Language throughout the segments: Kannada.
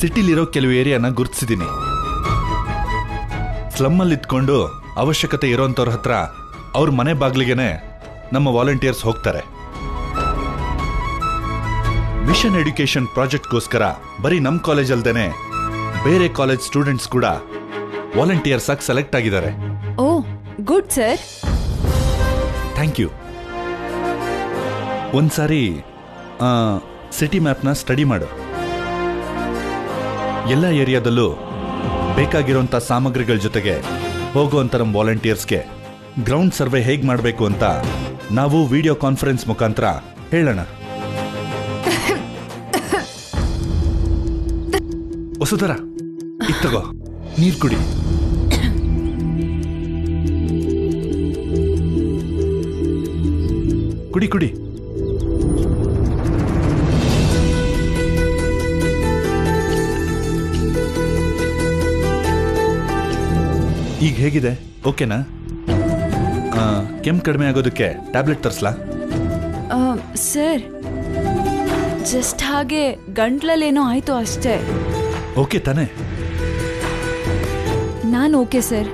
ಸಿಟಿಲಿರೋ ಕೆಲವು ಏರಿಯಾನ ಗುರುತಿಸಿದ್ದೀನಿ ಸ್ಲಮ್ಮಲ್ಲಿ ಇದ್ಕೊಂಡು ಅವಶ್ಯಕತೆ ಇರೋಂಥವ್ರ ಹತ್ರ ಅವ್ರ ಮನೆ ಬಾಗ್ಲಿಗೆನೆ ನಮ್ಮ ವಾಲಂಟಿಯರ್ಸ್ ಹೋಗ್ತಾರೆ ಮಿಷನ್ ಎಡ್ಯುಕೇಶನ್ ಪ್ರಾಜೆಕ್ಟ್ಗೋಸ್ಕರ ಬರೀ ನಮ್ಮ ಕಾಲೇಜ್ ಅಲ್ದೇನೆ ಬೇರೆ ಕಾಲೇಜ್ ಸ್ಟೂಡೆಂಟ್ಸ್ ಕೂಡ ವಾಲಂಟಿಯರ್ಸ್ ಆಗಿ ಸೆಲೆಕ್ಟ್ ಆಗಿದ್ದಾರೆ oh good sir thank you ಒಂದ್ಸಾರಿ ಸಿಟಿ ಮ್ಯಾಪ್ನ ಸ್ಟಡಿ ಮಾಡು ಎಲ್ಲ ಏರಿಯಾದಲ್ಲೂ ಬೇಕಾಗಿರೋಂಥ ಸಾಮಗ್ರಿಗಳ ಜೊತೆಗೆ ಹೋಗುವಂಥ ನಮ್ಮ ವಾಲಂಟಿಯರ್ಸ್ಗೆ ಗ್ರೌಂಡ್ ಸರ್ವೆ ಹೇಗೆ ಮಾಡಬೇಕು ಅಂತ ನಾವು ವಿಡಿಯೋ ಕಾನ್ಫರೆನ್ಸ್ ಮುಖಾಂತರ ಹೇಳೋಣ ವಸುಧರ ಇತ್ತಗೋ ನೀರು ಕುಡಿ ಕುಡಿ ಕುಡಿ ಈಗ ಹೇಗಿದೆ ಓಕೆನಾ ಆ, ಕೆಮ್ಮು ಕಡಿಮೆ ಆಗೋದಕ್ಕೆ ಟ್ಯಾಬ್ಲೆಟ್ ತರಿಸ್ಲಾ ಸರ್ ಜಸ್ಟ್ ಹಾಗೆ ಗಂಟ್ಲಲ್ಲೇನೋ ಆಯ್ತು ಅಷ್ಟೇ ಓಕೆ ತಾನೇ ನಾನು ಓಕೆ ಸರ್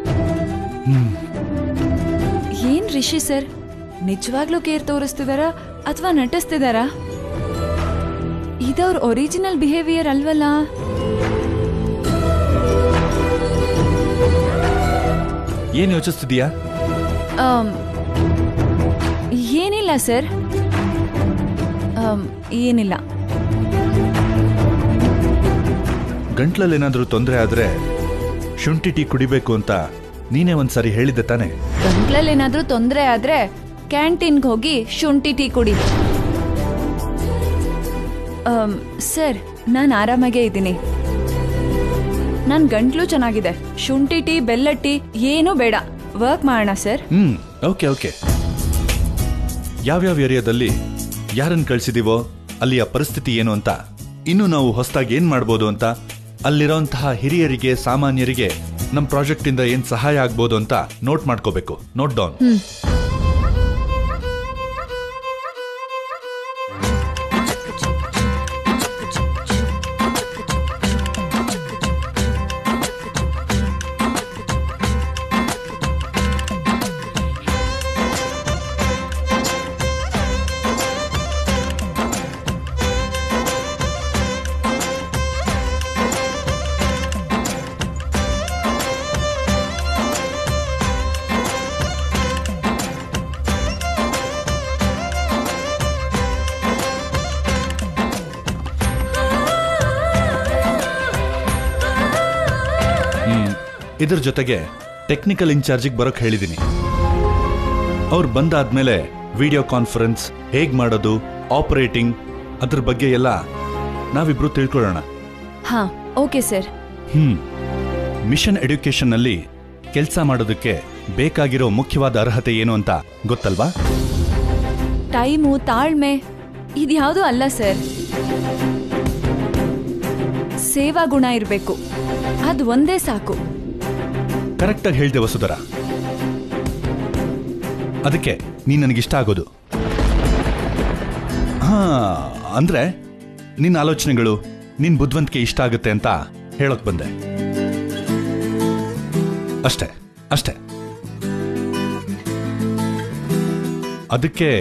ಏನ್ ರಿಷಿ ಸರ್ ನಿಜವಾಗ್ಲೂ ಕೇರ್ ತೋರಿಸ್ತಿದಾರಾ ಅಥವಾ ನಟಿಸ್ತಿದಾರಾ ಇದವ್ರ ಒರಿಜಿನಲ್ ಬಿಹೇವಿಯರ್ ಅಲ್ವಲ್ಲ ಏನು ಯೋಚಿಸ್ತಿದೀಯಾ ಆಮ್, ಏನಿಲ್ಲ ಸರ್ ಆಮ್, ಏನಿಲ್ಲ ಗಂಟ್ಲಲ್ಲಿ ಏನಾದರೂ ತೊಂದರೆ ಆದ್ರೆ ಶುಂಠಿ ಟೀ ಕುಡಿಬೇಕು ಅಂತ ನೀನೇ ಒಂದ್ಸರಿ ಹೇಳಿದ್ದೆ ತಾನೇ ಗಂಟ್ಲಲ್ಲಿ ಏನಾದ್ರೂ ತೊಂದರೆ ಆದ್ರೆ ಕ್ಯಾಂಟೀನ್ಗೆ ಹೋಗಿ ಶುಂಠಿ ಟೀ ಕುಡಿ ಆಮ್, ಸರ್ ನಾನು ಆರಾಮಾಗೇ ಇದ್ದೀನಿ ನನ್ನ ಗಂಟ್ಲು ಚೆನ್ನಾಗಿದೆ ಶುಂಠಿ ಟೀ ಬೆಲ್ಲ ಟೀ ಏನೂ ಬೇಡ ವರ್ಕ್ ಮಾಡೋಣ ಸರ್ ಹ್ಮ್ ಓಕೆ ಓಕೆ ಯಾವ್ಯಾವ ಏರಿಯಾದಲ್ಲಿ ಯಾರನ್ನ ಕಳ್ಸಿದೀವೋ ಅಲ್ಲಿಯ ಪರಿಸ್ಥಿತಿ ಏನು ಅಂತ ಇನ್ನು ನಾವು ಹೊಸದಾಗಿ ಏನ್ ಮಾಡ್ಬೋದು ಅಂತ ಅಲ್ಲಿರೋಂತಹ ಹಿರಿಯರಿಗೆ ಸಾಮಾನ್ಯರಿಗೆ ನಮ್ಮ ಪ್ರಾಜೆಕ್ಟ್ ಇಂದ ಏನ್ ಸಹಾಯ ಆಗ್ಬೋದು ಅಂತ ನೋಟ್ ಮಾಡ್ಕೋಬೇಕು ನೋಟ್ ಡೌನ್ ಹ್ಮ್. ಇದ್ರ ಜೊತೆಗೆ ಟೆಕ್ನಿಕಲ್ ಇನ್ಚಾರ್ಜಿಗೆ ಬರೋಕ್ ಹೇಳಿದ್ದೀನಿ ಅವ್ರು ಬಂದಾದ್ಮೇಲೆ ವಿಡಿಯೋ ಕಾನ್ಫರೆನ್ಸ್ ಹೇಗ್ ಮಾಡೋದು ಆಪರೇಟಿಂಗ್ ಅದ್ರ ಬಗ್ಗೆ ಎಲ್ಲ ನಾವಿಬ್ರು ತಿಳ್ಕೊಳ್ಳೋಣ ಹಾ ಓಕೆ ಸರ್ ಹ್ಮ್ ಮಿಷನ್ ಎಡ್ಯುಕೇಶನ್ ನಲ್ಲಿ ಕೆಲಸ ಮಾಡೋದಕ್ಕೆ ಬೇಕಾಗಿರೋ ಮುಖ್ಯವಾದ ಅರ್ಹತೆ ಏನು ಅಂತ ಗೊತ್ತಲ್ವಾ ಟೈಮು ತಾಳ್ಮೆ ಇದ್ಯಾವುದೂ ಅಲ್ಲ ಸರ್ ಸೇವಾ ಗುಣ ಇರಬೇಕು ಅದು ಒಂದೇ ಸಾಕು ಕರೆಕ್ಟಾಗಿ ಹೇಳ್ದೆ ವಸುಧರ ಅದಕ್ಕೆ ನೀನ್ ನನಗಿಷ್ಟ ಆಗೋದು ಹಾ ಅಂದ್ರೆ ನಿನ್ನ ಆಲೋಚನೆಗಳು ನಿನ್ ಬುದ್ಧಿವಂತಿಕೆ ಇಷ್ಟ ಆಗುತ್ತೆ ಅಂತ ಹೇಳೋಕ್ ಬಂದೆ ಅಷ್ಟೇ ಅಷ್ಟೇ ಅದಕ್ಕೆ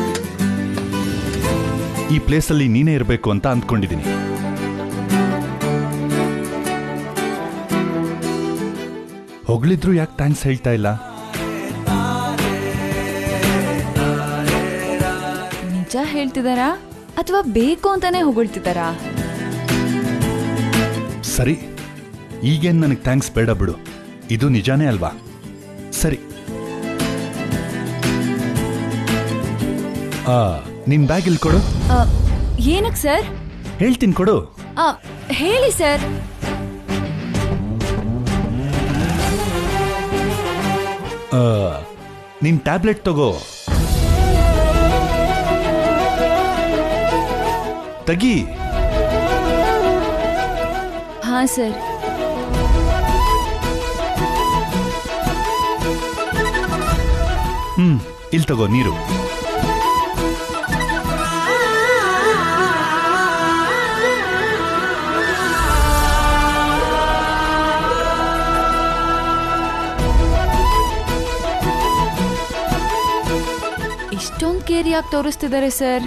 ಈ ಪ್ಲೇಸಲ್ಲಿ ನೀನೇ ಇರಬೇಕು ಅಂತ ಅಂದ್ಕೊಂಡಿದ್ದೀನಿ ಹೊಗಳಿದ್ರು ಯಾಕೆ ಥ್ಯಾಂಕ್ಸ್ ಹೇಳ್ತಾ ಇಲ್ಲ ನಿಜ ಹೇಳ್ತಿದಾರಾ ಅಥವಾ ಬೇಕು ಅಂತಾನೆ ಹೊಗಳ್ತಿದಾರಾ ಸರಿ ಈಗೇನ್ ನನಗೆ ಥ್ಯಾಂಕ್ಸ್ ಬೇಡ ಬಿಡು ಇದು ನಿಜಾನೇ ಅಲ್ವಾ ಸರಿ ಆ, ನಿನ್ ಬ್ಯಾಗ್ ಇಲ್ಲಿ ಕೊಡು ಆ, ಏನಕ್ ಸರ್ ಹೇಳ್ತೀನಿ ಕೊಡು ಆ, ಹೇಳಿ ಸರ್ ಆ, ನಿನ್ ಟ್ಯಾಬ್ಲೆಟ್ ತಗೋ ತಗಿ ಹಾ ಸರ್ ಹ್ಮ್ ಇಲ್ಲಿ ತಗೋ ನೀರು ಆಗಿ ತೋರಿಸ್ತಿದ್ದಾರೆ ಸರ್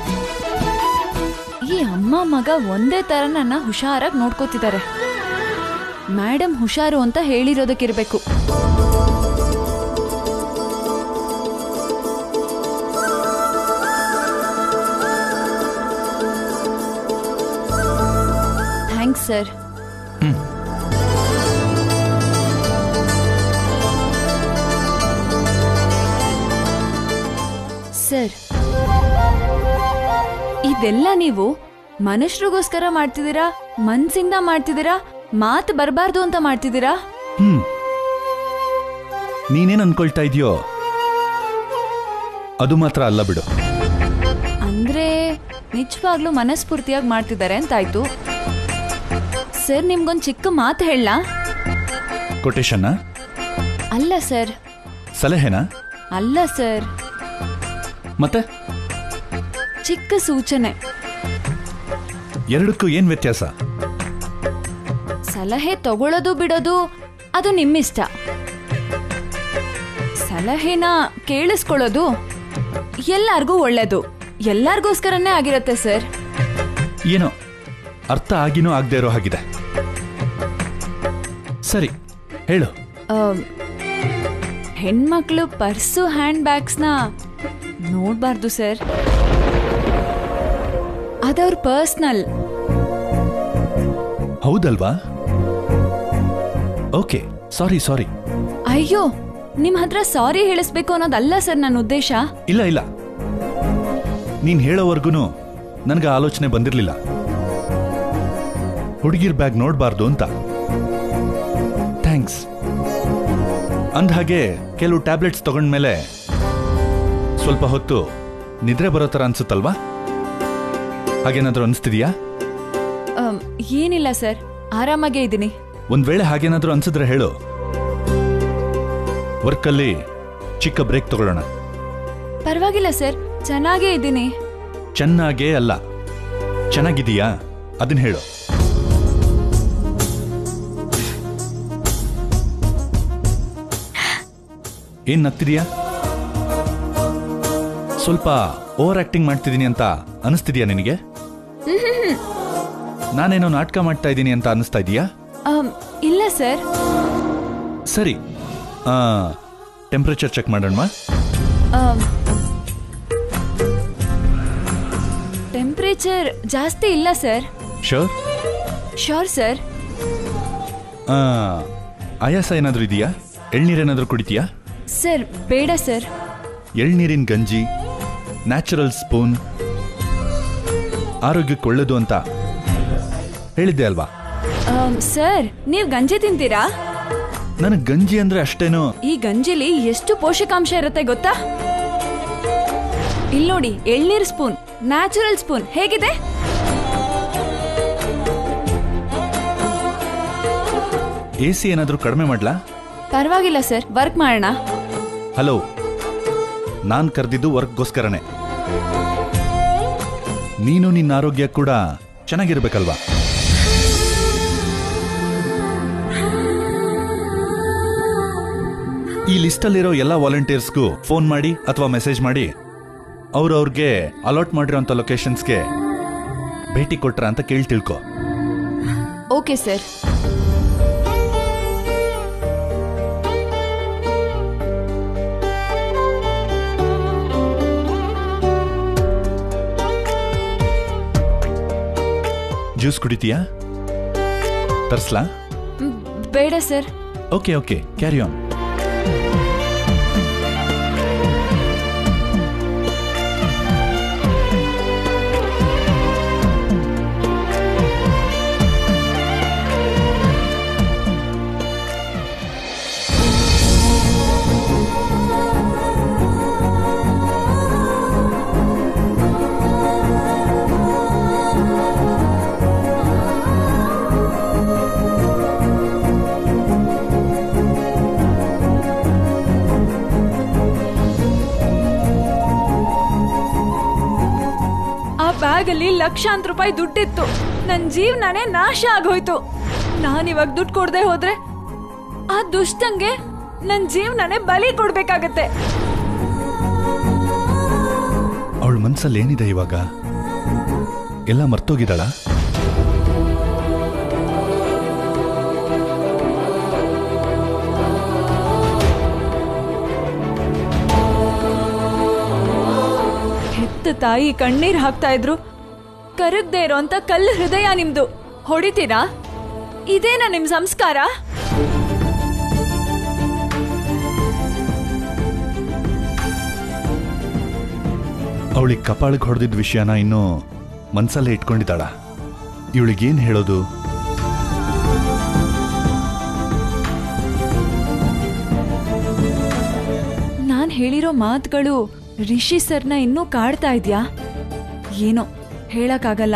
ಈ ಅಮ್ಮ ಮಗ ಒಂದೇ ತರ ನನ್ನ ಹುಷಾರಾಗಿ ನೋಡ್ಕೋತಿದ್ದಾರೆ ಮೇಡಮ್ ಹುಷಾರು ಅಂತ ಹೇಳಿರೋದಕ್ಕಿರ್ಬೇಕು ಥ್ಯಾಂಕ್ಸ್ ಸರ್ ಸರ್ ಇದೆಲ್ಲ ನೀವು ಮನುಷ್ಯರಿಗೋಸ್ಕರ ಮಾಡ್ತಿದ್ದೀರಾ ಮನ್ಸಿಂದ ಮಾಡ್ತಿದ್ದೀರಾ ಮಾತು ಬರಬಾರ್ದು ಅಂತ ಮಾಡ್ತಿದ್ದೀರಾ ಹ್ಮ್ ನೀನೇನ್ ಅನ್ಕೊಳ್ತಾ ಇದೆಯೋ ಅದು ಮಾತ್ರ ಅಲ್ಲ ಬಿಡು ಅಂದ್ರೆ ನಿಜವಾಗ್ಲೂ ಮನಸ್ಫೂರ್ತಿಯಾಗಿ ಮಾಡ್ತಿದ್ದಾರೆ ಅಂತಾಯ್ತು ಸರ್ ನಿಮ್ಗೊಂದು ಚಿಕ್ಕ ಮಾತು ಹೇಳ ಕೊಟೇಶನ್ನ ಅಲ್ಲ ಸರ್ ಸಲಹೆನಾ ಅಲ್ಲ ಸರ್ ಮತ್ತೆ ಚಿಕ್ಕ ಸೂಚನೆ ಎರಡಕ್ಕೂ ಏನ್ ವ್ಯತ್ಯಾಸ ಸಲಹೆ ತಗೊಳ್ಳೋದು ಬಿಡೋದು ಅದು ನಿಮ್ಮಿಷ್ಟ ಸಲಹೆನ ಕೇಳಿಸ್ಕೊಳ್ಳೋದು ಎಲ್ಲಾರ್ಗೂ ಒಳ್ಳೇದು ಎಲ್ಲಾರ್ಗೋಸ್ಕರನೇ ಆಗಿರತ್ತೆ ಸರ್ ಏನೋ ಅರ್ಥ ಆಗಿನೂ ಆಗದೆ ಇರೋ ಹಾಗಿದೆ ಸರಿ ಹೇಳು ಆಮ್, ಹೆಣ್ಮಕ್ಳು ಪರ್ಸು ಹ್ಯಾಂಡ್ ಬ್ಯಾಗ್ಸ್ನ ನೋಡ್ಬಾರ್ದು ಸರ್ ಅದವ್ರ ಪರ್ಸ್ನಲ್ ಹೌದಲ್ವಾ ಓಕೆ ಸಾರಿ ಸಾರಿ ಅಯ್ಯೋ ನಿಮ್ ಹತ್ರ ಸಾರಿ ಹೇಳಿಸ್ಬೇಕು ಅನ್ನೋದಲ್ಲ ಸರ್ ನನ್ನ ಉದ್ದೇಶ ಇಲ್ಲ ಇಲ್ಲ ನೀನ್ ಹೇಳೋವರ್ಗು ನನಗೆ ಆಲೋಚನೆ ಬಂದಿರಲಿಲ್ಲ ಹುಡುಗಿರ್ ಬ್ಯಾಗ್ ನೋಡ್ಬಾರ್ದು ಅಂತ ಥ್ಯಾಂಕ್ಸ್ ಅಂದ್ಹಾಗೆ ಕೆಲವು ಟ್ಯಾಬ್ಲೆಟ್ಸ್ ತಗೊಂಡ್ಮೇಲೆ ಸ್ವಲ್ಪ ಹೊತ್ತು ನಿದ್ರೆ ಬರೋ ಥರ ಅನ್ಸುತ್ತಲ್ವಾ ಹಾಗೇನಾದ್ರೂ ಅನಿಸ್ತಿದ್ಯಾ ಆಮ್, ಏನಿಲ್ಲ ಸರ್ ಆರಾಮಾಗೇ ಇದ್ದೀನಿ ಒಂದ್ ವೇಳೆ ಹಾಗೇನಾದ್ರೂ ಅನ್ಸಿದ್ರೆ ಹೇಳು ವರ್ಕಲ್ಲಿ ಚಿಕ್ಕ ಬ್ರೇಕ್ ತಗೊಳ್ಳೋಣ ಪರವಾಗಿಲ್ಲ ಸರ್ ಚೆನ್ನಾಗೇ ಇದ್ದೀನಿ ಚೆನ್ನಾಗೇ ಅಲ್ಲ ಚೆನ್ನಾಗಿದೀಯಾ ಅದನ್ನ ಹೇಳು ಏನ್ ನಗ್ತಿದೀಯಾ ಸ್ವಲ್ಪ ಓವರ್ ಆಕ್ಟಿಂಗ್ ಮಾಡ್ತಿದ್ದೀನಿ ಅಂತ ಅನಿಸ್ತಿದ್ಯಾ ನಿನಗೆ ನಾನೇನೋ ನಾಟಕ ಮಾಡ್ತಾ ಇದ್ದೀನಿ ಅಂತ ಅನಿಸ್ತಾ ಇದೀಯಾ ಆಮ್, ಇಲ್ಲ ಸರ್ ಸರಿ ಟೆಂಪ್ರೇಚರ್ ಚೆಕ್ ಮಾಡೋಣ ಟೆಂಪ್ರೇಚರ್ ಜಾಸ್ತಿ ಇಲ್ಲ ಸರ್ ಶೋರ್ ಶೋರ್ ಸರ್ ಆಯಾಸ ಏನಾದರೂ ಇದೆಯಾ ಎಳ್ನೀರೇನಾದರೂ ಕುಡಿತೀಯಾ ಸರ್ ಬೇಡ ಸರ್ ಎಳ್ನೀರಿನ ಗಂಜಿ ನ್ಯಾಚುರಲ್ ಸ್ಪೂನ್ ಆರೋಗ್ಯಕ್ಕೆ ಒಳ್ಳೆಯದು ಅಂತ ಹೇಳಿದ್ದೆ ಅಲ್ವಾ ಆಮ್, ಸರ್ ನೀವು ಗಂಜಿ ತಿಂತೀರಾ ನನಗೆ ಗಂಜಿ ಅಂದ್ರೆ ಅಷ್ಟೇನೋ ಈ ಗಂಜಿಲಿ ಎಷ್ಟು ಪೋಷಕಾಂಶ ಇರುತ್ತೆ ಗೊತ್ತಾ ಇಲ್ಲಿ ನೋಡಿ ಎಳ್ನೀರ್ ಸ್ಪೂನ್ ನ್ಯಾಚುರಲ್ ಸ್ಪೂನ್ ಹೇಗಿದೆ ಎ ಸಿ ಏನಾದರೂ ಕಡಿಮೆ ಮಾಡ್ಲಾ ಪರವಾಗಿಲ್ಲ ಸರ್ ವರ್ಕ್ ಮಾಡೋಣ ಹಲೋ ನಾನು ಕರೆದಿದ್ದು ವರ್ಕ್ಗೋಸ್ಕರನೇ ನೀನು ನಿನ್ನ ಆರೋಗ್ಯ ಕೂಡ ಚೆನ್ನಾಗಿರ್ಬೇಕಲ್ವಾ ಈ ಲಿಸ್ಟಲ್ಲಿರೋ ಎಲ್ಲ ವಾಲಂಟಿಯರ್ಸ್ಗೂ ಫೋನ್ ಮಾಡಿ ಅಥವಾ ಮೆಸೇಜ್ ಮಾಡಿ ಅವ್ರು ಅವ್ರಿಗೆ ಅಲಾಟ್ ಮಾಡಿರೋಂಥ ಲೊಕೇಶನ್ಸ್ಗೆ ಭೇಟಿ ಕೊಟ್ರ ಅಂತ ಕೇಳಿ ತಿಳ್ಕೊ ಓಕೆ ಸರ್ ಜ್ಯೂಸ್ ಕುಡಿತೀಯಾ ತರ್ಸ್ಲಾ ಮ್, ಬೇಡ sir okay okay carry on ಆ ಬ್ಯಾಗ್ ಅಲ್ಲಿ ಲಕ್ಷಾಂತರ ರೂಪಾಯಿ ದುಡ್ಡಿತ್ತು ನನ್ ಜೀವನನೇ ನಾಶ ಆಗೋಯ್ತು ನಾನಿವಾಗ ದುಡ್ಡು ಕೊಡದೆ ಹೋದ್ರೆ ಆ ದುಷ್ಟಂಗೆ ನನ್ ಜೀವನನೇ ಬಲಿ ಕೊಡ್ಬೇಕಾಗತ್ತೆ ಅವಳ ಮನ್ಸಲ್ಲಿ ಏನಿದೆ ಇವಾಗ ಎಲ್ಲ ಮರ್ತೋಗಿದ್ದಾಳ ಹೆತ್ತ ತಾಯಿ ಕಣ್ಣೀರ್ ಹಾಕ್ತಾ ಇದ್ರು ಕರಗ್ದೇ ಇರೋಂತ ಕಲ್ಲು ಹೃದಯ ನಿಮ್ದು ಹೊಡಿತೀರಾ ಇದೇನಾ ನಿಮ್ ಸಂಸ್ಕಾರ ಅವಳಿಗೆ ಕಪಾಳಿಗೆ ಹೊಡೆದಿದ್ದ ವಿಷಯನ ಇನ್ನೂ ಮನ್ಸಲ್ಲೇ ಇಟ್ಕೊಂಡಿದ್ದಾಳ ಇವಳಿಗೇನು ಹೇಳೋದು ನಾನ್ ಹೇಳಿರೋ ಮಾತುಗಳು ರಿಷಿ ಸರ್ನ ಇನ್ನೂ ಕಾಡ್ತಾ ಇದ್ಯಾ ಏನೋ ಹೇಳಕ್ಕಾಗಲ್ಲ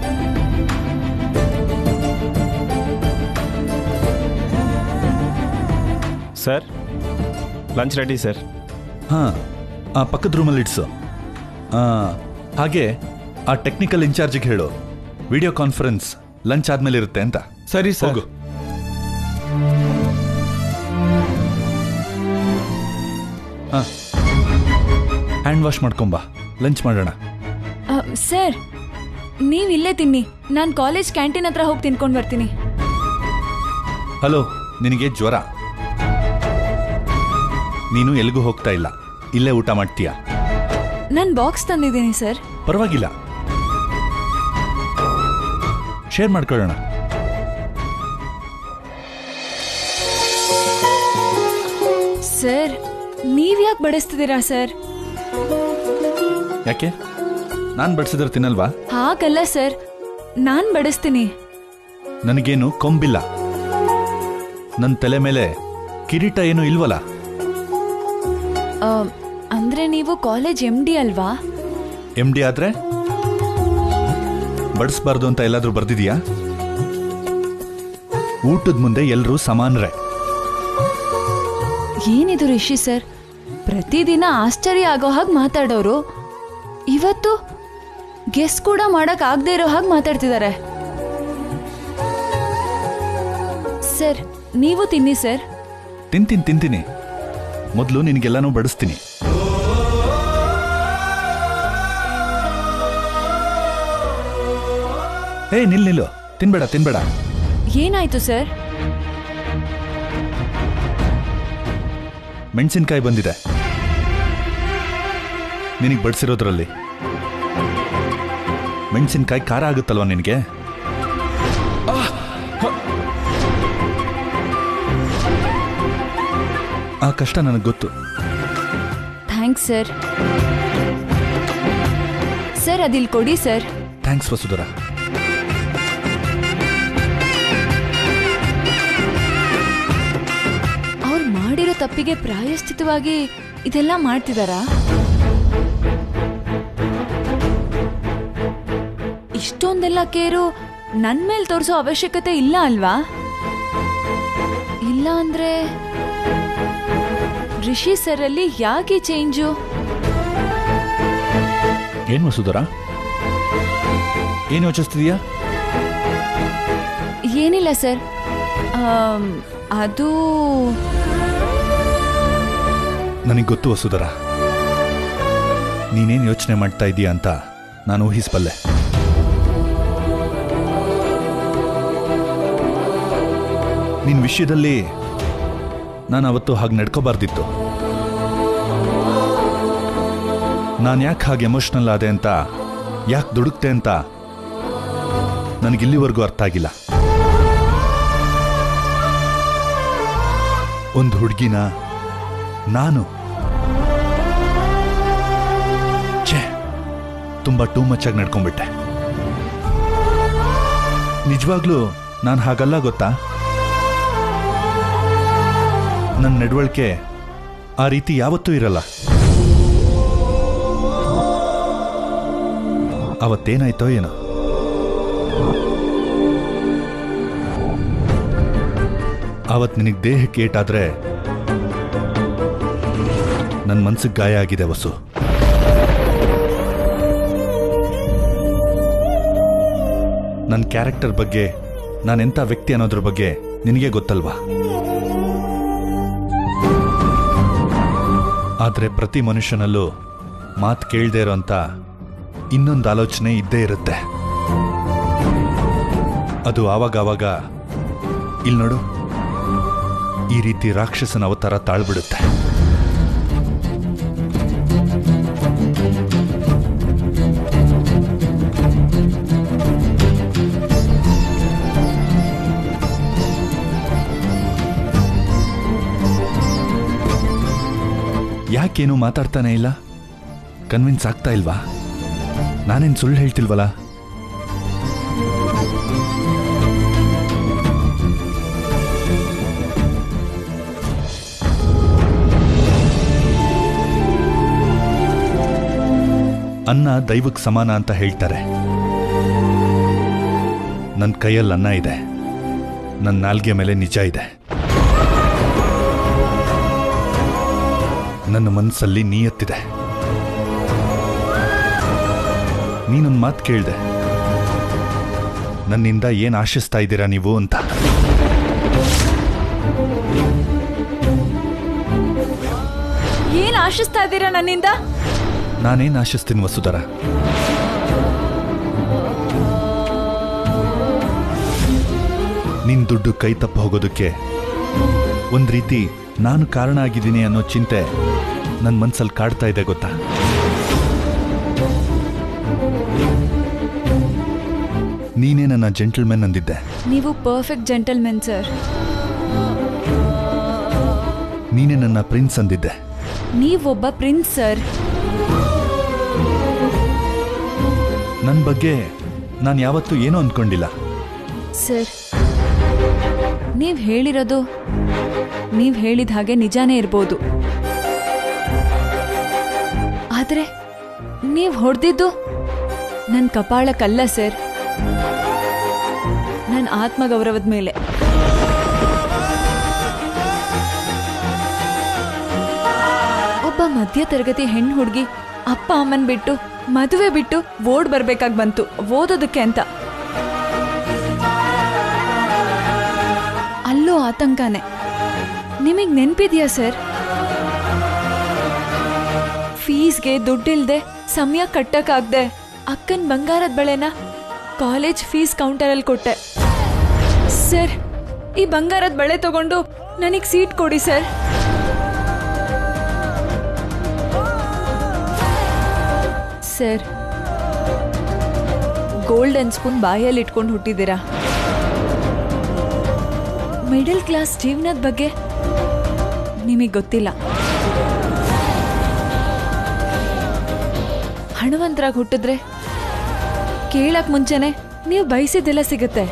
ಸರ್ ಲಂಚ್ ರೆಡಿ ಸರ್ ಹಾಂ ಆ ಪಕ್ಕದ ರೂಮಲ್ಲಿ ಇಡ್ಸು ಆ, ಹಾಗೆ ಆ ಟೆಕ್ನಿಕಲ್ ಇನ್ಚಾರ್ಜಿಗೆ ಹೇಳು ವಿಡಿಯೋ ಕಾನ್ಫರೆನ್ಸ್ ಲಂಚ್ ಆದ್ಮೇಲೆ ಇರುತ್ತೆ ಅಂತ ಸರಿ ಸರ್ ಹೋಗು ಹಾಂ ಹ್ಯಾಂಡ್ ವಾಶ್ ಮಾಡ್ಕೊಂಬಾ ಲಂಚ್ ಮಾಡೋಣ ಆ, ಸರ್ ನೀವ್ ಇಲ್ಲೇ ತಿನ್ನಿ ನಾನ್ ಕಾಲೇಜ್ ಕ್ಯಾಂಟೀನ್ ಹತ್ರ ಹೋಗಿ ತಿನ್ಕೊಂಡ್ ಬರ್ತೀನಿ ಹಲೋ ನಿನಗೆ ಜ್ವರ ನೀನು ಎಲ್ಲಿಗೂ ಹೋಗ್ತಾ ಇಲ್ಲ ಇಲ್ಲೇ ಊಟ ಮಾಡ್ತೀಯಾ ನಾನ್ ಬಾಕ್ಸ್ ತಂದಿದ್ದೀನಿ ಸರ್ ಪರವಾಗಿಲ್ಲ ಶೇರ್ ಮಾಡ್ಕೊಳ್ಳೋಣ ಸರ್ ನೀವ್ ಯಾಕೆ ಬಡಿಸ್ತಿದ್ದೀರಾ ಸರ್ ಯಾಕೆ ನಾನು ಬಡಿಸಿದ್ರೆ ತಿನ್ನಲ್ವಾ ಹಾಗಲ್ಲ ಸರ್ ನಾನ್ ಬಡಿಸ್ತೀನಿ ನನಗೇನು ಕೊಂಬಿಲ್ಲ ನನ್ನ ತಲೆ ಮೇಲೆ ಕಿರೀಟ ಏನು ಇಲ್ವಲ್ಲ ಆ, ಅಂದ್ರೆ ನೀವು ಕಾಲೇಜ್ ಎಂ ಡಿ ಅಲ್ವಾ ಎಮ್ ಡಿ ಆದ್ರೆ ಬಡಿಸ್ಬಾರ್ದು ಅಂತ ಎಲ್ಲಾದ್ರೂ ಬರ್ದಿದ್ಯಾ ಊಟದ ಮುಂದೆ ಎಲ್ಲರೂ ಸಮಾನರೇ ಏನಿದು ರಿಷಿ ಸರ್ ಪ್ರತಿದಿನ ಆಶ್ಚರ್ಯ ಆಗೋ ಹಾಗೆ ಮಾತಾಡೋರು ಇವತ್ತು ಗೆಸ್ ಕೂಡ ಮಾಡಕ್ ಆಗದೆ ಇರೋ ಹಾಗೆ ಮಾತಾಡ್ತಿದ್ದಾರೆ ಸರ್ ನೀವು ತಿನ್ನಿ ಸರ್ ತಿಂತೀನಿ ತಿಂತೀನಿ ಮೊದಲು ನಿನಗೆಲ್ಲಾನು ಬಡಿಸ್ತೀನಿ ಏ ನಿಲ್ ನಿಲ್ಲು ತಿನ್ಬೇಡ ತಿನ್ಬೇಡ ಏನಾಯ್ತು ಸರ್ ಮೆಣಸಿನ್ಕಾಯಿ ಬಂದಿದೆ ನಿನಗೆ ಬಡಿಸಿರೋದ್ರಲ್ಲಿ ಮೆಣಸಿನ್ಕಾಯಿ ಖಾರ ಆಗುತ್ತಲ್ವಾ ನಿನಗೆ ಆ ಕಷ್ಟ ನನಗೆ ಗೊತ್ತು ಥ್ಯಾಂಕ್ಸ್ ಸರ್ ಸರ್ ಅದಿಲ್ ಕೊಡಿ ಸರ್ ಥ್ಯಾಂಕ್ಸ್ ವಸುಧರ ಅವ್ರು ಮಾಡಿರೋ ತಪ್ಪಿಗೆ ಪ್ರಾಯಶ್ಚಿತವಾಗಿ ಇದೆಲ್ಲ ಮಾಡ್ತಿದಾರಾ ಇಷ್ಟೊಂದೆಲ್ಲ ಕೇರು ನನ್ ಮೇಲ್ ತೋರಿಸೋ ಅವಶ್ಯಕತೆ ಇಲ್ಲ ಅಲ್ವಾ ಇಲ್ಲ ಅಂದ್ರೆ ರಿಷಿ ಸರ್ ಅಲ್ಲಿ ಯಾಕೆ ಚೇಂಜು ಏನು ವಸುಧರ ಏನು ಯೋಚಿಸ್ತಿದೀಯಾ ಏನಿಲ್ಲ ಸರ್ ಆಮ್, ಅದು ನನಗೆ ಗೊತ್ತು ವಸುಧರ ನೀನೇನು ಯೋಚನೆ ಮಾಡ್ತಾ ಇದೀಯ ಅಂತ ನಾನು ಊಹಿಸಬಲ್ಲೆ ನಿನ್ನ ವಿಷಯದಲ್ಲಿ ನಾನು ಅವತ್ತು ಹಾಗೆ ನಡ್ಕೋಬಾರ್ದಿತ್ತು ನಾನು ಯಾಕೆ ಹಾಗೆ ಎಮೋಷ್ನಲ್ ಆದೆ ಅಂತ ಯಾಕೆ ದುಡುಕ್ತೆ ಅಂತ ನನಗಿಲ್ಲಿವರೆಗೂ ಅರ್ಥ ಆಗಿಲ್ಲ ಒಂದು ಹುಡುಗಿನ ನಾನು ಛೇ ತುಂಬ ಟೂ ಮಚ್ ಆಗಿ ನಡ್ಕೊಂಡ್ಬಿಟ್ಟೆ ನಿಜವಾಗ್ಲೂ ನಾನು ಹಾಗಲ್ಲ ಗೊತ್ತಾ ನನ್ನ ನಡವಳಿಕೆ ಆ ರೀತಿ ಯಾವತ್ತೂ ಇರಲ್ಲ ಅವತ್ತೇನಾಯ್ತೋ ಏನೋ ಅವತ್ತು ನಿನಗೆ ದೇಹಕ್ಕೆ ಏಟಾದ್ರೆ ನನ್ನ ಮನ್ಸಿಗೆ ಗಾಯ ಆಗಿದೆ ವಸು ನನ್ನ ಕ್ಯಾರೆಕ್ಟರ್ ಬಗ್ಗೆ ನಾನೆಂಥ ವ್ಯಕ್ತಿ ಅನ್ನೋದ್ರ ಬಗ್ಗೆ ನಿನಗೆ ಗೊತ್ತಲ್ವಾ ಆದರೆ ಪ್ರತಿ ಮನುಷ್ಯನಲ್ಲೂ ಮಾತು ಕೇಳದೆ ಇರೋಂಥ ಇನ್ನೊಂದು ಆಲೋಚನೆ ಇದ್ದೇ ಇರುತ್ತೆ ಅದು ಆವಾಗವಾಗ ಇಲ್ಲಿ ನೋಡು ಈ ರೀತಿ ರಾಕ್ಷಸನ ಅವತಾರ ತಾಳ್ಬಿಡುತ್ತೆ ಯಾಕೇನು ಮಾತಾಡ್ತಾನೆ ಇಲ್ಲ ಕನ್ವಿನ್ಸ್ ಆಗ್ತಾ ಇಲ್ವಾ ನಾನೇನು ಸುಳ್ಳು ಹೇಳ್ತಿಲ್ವಲ್ಲ ಅನ್ನ ದೈವಕ್ಕೆ ಸಮಾನ ಅಂತ ಹೇಳ್ತಾರೆ ನನ್ನ ಕೈಯಲ್ಲಿ ಅನ್ನ ಇದೆ ನನ್ನ ನಾಲ್ಗೆ ಮೇಲೆ ನಿಜ ಇದೆ ನನ್ನ ಮನಸ್ಸಲ್ಲಿ ನೀಯತ್ತಿದೆ ನೀನೊಂದು ಮಾತು ಕೇಳಿದೆ ನನ್ನಿಂದ ಏನು ಆಶಿಸ್ತಾ ಇದ್ದೀರಾ ನೀವು ಅಂತ ಏನ್ ಆಶಿಸ್ತಾ ಇದ್ದೀರಾ ನನ್ನಿಂದ ನಾನೇನು ಆಶಿಸ್ತೀನಿ ವಸುಧರ ನಿನ್ ದುಡ್ಡು ಕೈ ತಪ್ಪ ಹೋಗೋದಕ್ಕೆ ಒಂದ್ ರೀತಿ ನಾನು ಕಾರಣ ಆಗಿದ್ದೀನಿ ಅನ್ನೋ ಚಿಂತೆ ನನ್ನ ಮನ್ಸಲ್ಲಿ ಕಾಡ್ತಾ ಇದೆ ಗೊತ್ತಾ ನೀನೇ ನನ್ನ ಜೆಂಟಲ್ಮೆನ್ ಅಂದಿದ್ದೆ ನೀವು ಪರ್ಫೆಕ್ಟ್ ಜೆಂಟಲ್ಮೆನ್ ಸರ್ ನೀನೇ ನನ್ನ ಪ್ರಿನ್ಸ್ ಅಂದಿದ್ದೆ ನೀವೊಬ್ಬ ಪ್ರಿನ್ಸ್ ಸರ್ ನನ್ನ ಬಗ್ಗೆ ನಾನು ಯಾವತ್ತೂ ಏನೂ ಅಂದ್ಕೊಂಡಿಲ್ಲ ಸರ್ ನೀವ್ ಹೇಳಿರೋದು ನೀವ್ ಹೇಳಿದ ಹಾಗೆ ನಿಜಾನೇ ಇರ್ಬೋದು ಆದ್ರೆ ನೀವ್ ಹೊಡೆದಿದ್ದು ನನ್ನ ಕಪಾಳಕ್ಕಲ್ಲ ಸರ್ ನನ್ನ ಆತ್ಮಗೌರವದ ಮೇಲೆ ಒಬ್ಬ ಮಧ್ಯ ತರಗತಿ ಹೆಣ್ಣು ಹುಡುಗಿ ಅಪ್ಪ ಅಮ್ಮನ್ ಬಿಟ್ಟು ಮದುವೆ ಬಿಟ್ಟು ಓಡ್ ಬರ್ಬೇಕಾಗ್ ಬಂತು ಓದೋದಕ್ಕೆ ಅಂತ ಅಲ್ಲೂ ಆತಂಕನೇ ನಿಮಗ್ ನೆನ್ಪಿದ್ಯಾ ಸರ್ ಫೀಸ್ಗೆ ದುಡ್ಡಿಲ್ದೆ ಸಮಯ ಕಟ್ಟಕ್ಕಾಗ್ದೆ ಅಕ್ಕನ್ ಬಂಗಾರದ ಬಳೆನ ಕಾಲೇಜ್ ಫೀಸ್ ಕೌಂಟರಲ್ಲಿ ಕೊಟ್ಟೆ ಸರ್ ಈ ಬಂಗಾರದ ಬಳೆ ತಗೊಂಡು ನನಗ್ ಸೀಟ್ ಕೊಡಿ ಸರ್ ಸರ್ ಗೋಲ್ಡನ್ ಸ್ಪೂನ್ ಬಾಯಲ್ಲಿ ಇಟ್ಕೊಂಡು ಹುಟ್ಟಿದ್ದೀರಾ ಮಿಡಲ್ ಕ್ಲಾಸ್ ಜೀವನದ ಬಗ್ಗೆ ನಿಮಗೆ ಗೊತ್ತಿಲ್ಲ ಹಣವಂತರಾಗಿ ಹುಟ್ಟಿದ್ರೆ ಕೇಳಕ್ ಮುಂಚೆನೆ ನೀವು ಬಯಸಿದ್ದೆಲ್ಲ ಸಿಗುತ್ತೆ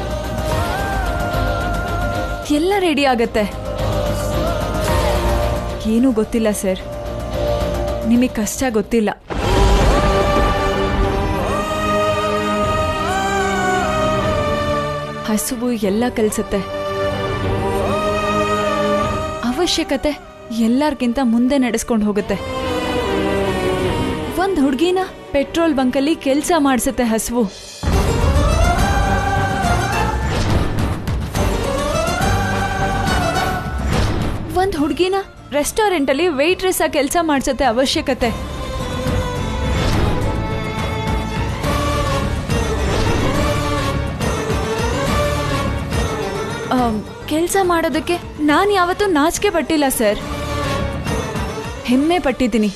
ಎಲ್ಲ ರೆಡಿ ಆಗತ್ತೆ ಏನೂ ಗೊತ್ತಿಲ್ಲ ಸರ್ ನಿಮಗೆ ಕಷ್ಟ ಗೊತ್ತಿಲ್ಲ ಹಸುವು ಎಲ್ಲ ಕಲಿಸುತ್ತೆ ಅವಶ್ಯಕತೆ ಎಲ್ಲರಿಗಿಂತ ಮುಂದೆ ನಡೆಸ್ಕೊಂಡು ಹೋಗುತ್ತೆ ಒಂದ್ ಹುಡುಗಿನ ಪೆಟ್ರೋಲ್ ಬಂಕಲ್ಲಿ ಕೆಲಸ ಮಾಡಿಸುತ್ತೆ ಹಸುವು ಒಂದ್ ಹುಡುಗಿನ ರೆಸ್ಟೋರೆಂಟ್ ಅಲ್ಲಿ ವೇಟ್ರೆಸ್ ಆಗಿ ಕೆಲಸ ಮಾಡಿಸುತ್ತೆ ಅವಶ್ಯಕತೆ ಕೆಲಸ ಮಾಡೋದಕ್ಕೆ ನಾನು ಯಾವತ್ತೂ ನಾಚಿಕೆ ಪಟ್ಟಿಲ್ಲ ಸರ್ ಹೆಮ್ಮೆ ಪಟ್ಟಿದ್ದೀನಿ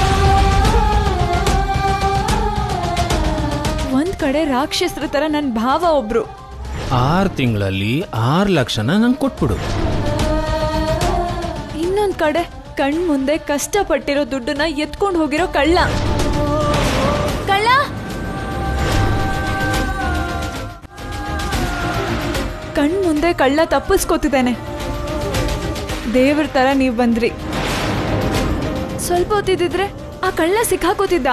ಒಂದ್ ಕಡೆ ರಾಕ್ಷಸರ ತರ ನನ್ನ ಭಾವ ಒಬ್ರು ಆರು ತಿಂಗಳಲ್ಲಿ ಆರು ಲಕ್ಷನ ನಂಗೆ ಕೊಟ್ಬಿಡು ಇನ್ನೊಂದ್ ಕಡೆ ಕಣ್ ಮುಂದೆ ಕಷ್ಟಪಟ್ಟಿರೋ ದುಡ್ಡನ್ನ ಎತ್ಕೊಂಡು ಹೋಗಿರೋ ಕಳ್ಳ ಕಳ್ಳ ಕಣ್ ಮುಂದೆ ಕಳ್ಳ ತಪ್ಪಿಸ್ಕೋತಿದ್ದಾನೆ ದೇವ್ರ ತರ ನೀವ್ ಬಂದ್ರಿ ಸ್ವಲ್ಪ ಹೊತ್ತಿದ್ರೆ ಆ ಕಳ್ಳ ಸಿಕ್ಕಾಕೋತಿದ್ದ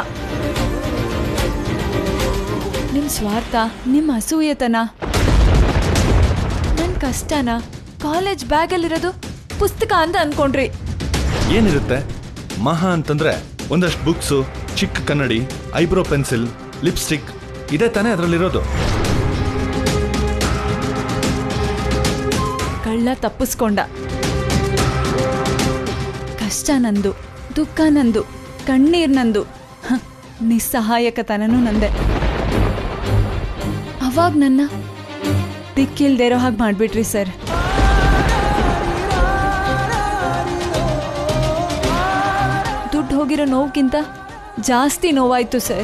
ನಿಮ್ ಸ್ವಾರ್ಥ ನಿಮ್ ಅಸೂಯತನ ನನ್ ಕಷ್ಟನ ಕಾಲೇಜ್ ಬ್ಯಾಗಲ್ಲಿರೋದು ಪುಸ್ತಕ ಅಂತ ಅನ್ಕೊಂಡ್ರಿ ಏನಿರುತ್ತೆ ಮಹಾ ಅಂತಂದ್ರೆ ಒಂದಷ್ಟು ಬುಕ್ಸು ಚಿಕ್ಕ ಕನ್ನಡಿ ಐಬ್ರೋ ಪೆನ್ಸಿಲ್ ಲಿಪ್ಸ್ಟಿಕ್ ಇದೇ ತಾನೇ ಅದರಲ್ಲಿರೋದು ಕಳ್ಳ ತಪ್ಪಿಸ್ಕೊಂಡ ಕಷ್ಟ ನಂದು ದುಃಖ ನಂದು ಕಣ್ಣೀರ್ ನಂದು ಹ, ನಿಸ್ಸಹಾಯಕತನನೂ ನಂದೆ ಅವಾಗ ನನ್ನ ದಿಕ್ಕಿಲ್ದೇ ಇರೋ ಹಾಗೆ ಮಾಡ್ಬಿಟ್ರಿ ಸರ್ ದುಡ್ಡು ಹೋಗಿರೋ ನೋವುಕ್ಕಿಂತ ಜಾಸ್ತಿ ನೋವಾಯ್ತು ಸರ್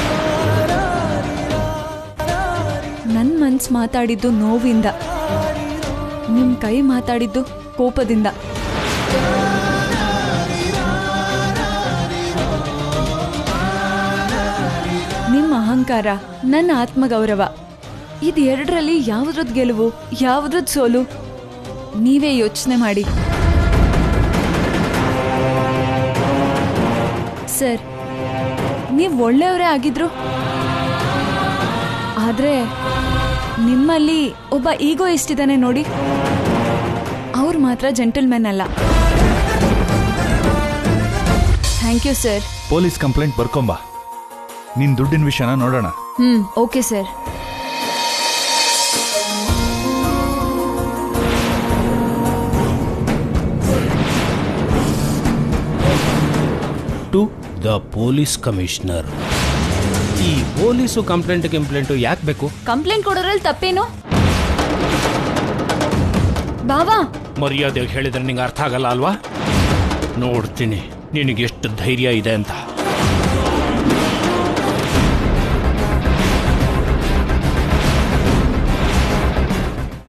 ನನ್ನ ಮನ್ಸು ಮಾತಾಡಿದ್ದು ನೋವಿಂದ ನಿಮ್ಮ ಕೈ ಮಾತಾಡಿದ್ದು ಕೋಪದಿಂದ ನಿಮ್ಮ ಅಹಂಕಾರ ನನ್ನ ಆತ್ಮಗೌರವ ಇದು ಎರಡರಲ್ಲಿ ಯಾವುದ್ರದ್ದು ಗೆಲುವು ಯಾವುದ್ರದ್ದು ಸೋಲು ನೀವೇ ಯೋಚನೆ ಮಾಡಿ ಸರ್ ನೀವು ಒಳ್ಳೆಯವರೇ ಆಗಿದ್ರು ಆದರೆ ನಿಮ್ಮಲ್ಲಿ ಒಬ್ಬ ಈಗೋ ಎಷ್ಟಿದ್ದಾನೆ ನೋಡಿ ಅವ್ರು ಮಾತ್ರ ಜೆಂಟಲ್ಮೆನ್ ಅಲ್ಲ thank you sir police complaint ಬರ್ಕೊಂಬ ನಿನ್ ದುಡ್ಡಿನ ವಿಷಯನ ನೋಡೋಣ ಹ್ಮ್ okay sir to the police commissioner ಈ ಪೊಲೀಸು ಕಂಪ್ಲೇಂಟ್ ಕಂಪ್ಲೇಂಟು ಯಾಕೆ ಬೇಕು ಕಂಪ್ಲೇಂಟ್ ಕೊಡೋದ್ರಲ್ಲಿ ತಪ್ಪೇನು ಬಾವಾ ಮರ್ಯಾದೆ ಹೇಳಿದ್ರೆ ನಿಂಗೆ ಅರ್ಥ ಆಗಲ್ಲ ಅಲ್ವಾ ನೋಡ್ತೀನಿ ನಿನಗೆ ಎಷ್ಟು ಧೈರ್ಯ ಇದೆ ಅಂತ